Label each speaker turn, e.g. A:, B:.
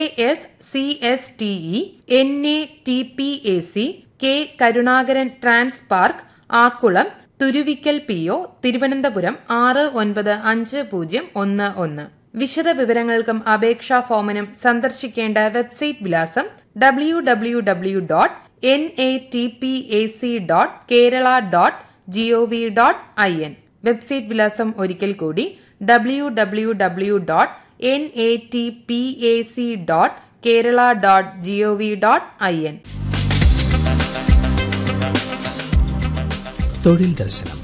A: S C S T E N A T P A C K Karunakaran Transpark Akkulam Thuruvikkal P O Thiruvananthapuram ആറ് ഒൻപത് അഞ്ച് പൂജ്യം ഒന്ന് ഒന്ന് വിശദ വിവരങ്ങൾക്കും അപേക്ഷാ ഫോമിനും സന്ദർശിക്കേണ്ട വെബ്സൈറ്റ് വിലാസം W W W dot N A T P A C dot Kerala dot G O V dot I N website വിലാസം ഒരിക്കൽ കൂടി W W W dot N A T P A C dot Kerala dot G O V dot I N
B: തൊഴിൽ ദർശനം